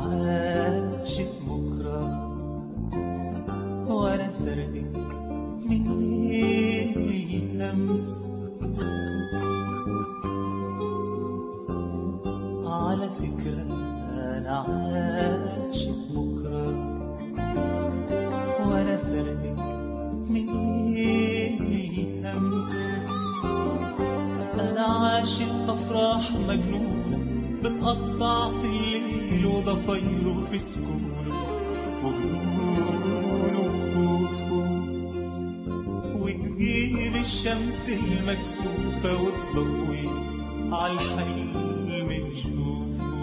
عاشق بكرة وأنا سرقك من ليل أمس على فكرة أنا عاشق بكرة وأنا سرقك من ليل أمس أنا عاشق أفراح مجنونة بتقطع في الليل وضفايره في سكونه وجنونه وخوفه وتجيب الشمس المكسوفة وتضوي عالحلم نشوفه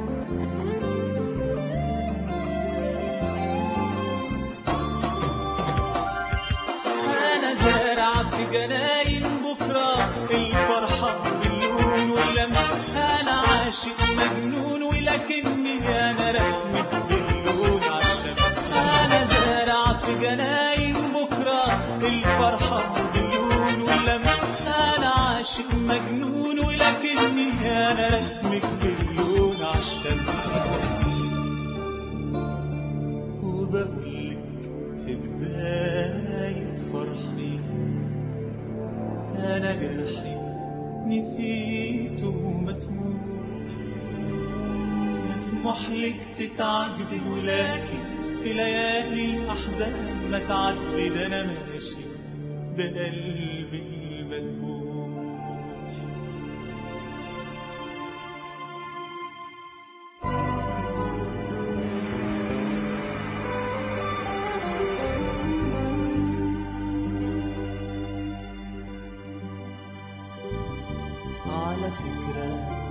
أنا زارع في جناين بكرة الفرحة باللون واللمس أنا عاشق مجنون ولكني أنا رسمة باللون عالشمس أنا زارع في جناين بكرة الفرحة باللون واللمس أنا عاشق مجنون ولكني أنا رسمك باللون عالشمس وبقولك في بداية فرحي أنا جرحي نسيته مسموح مسموح لك تتعجبي ولكن في ليالي الأحزان ما تعدي ده أنا ماشي بقلبي المذبوح على فكرة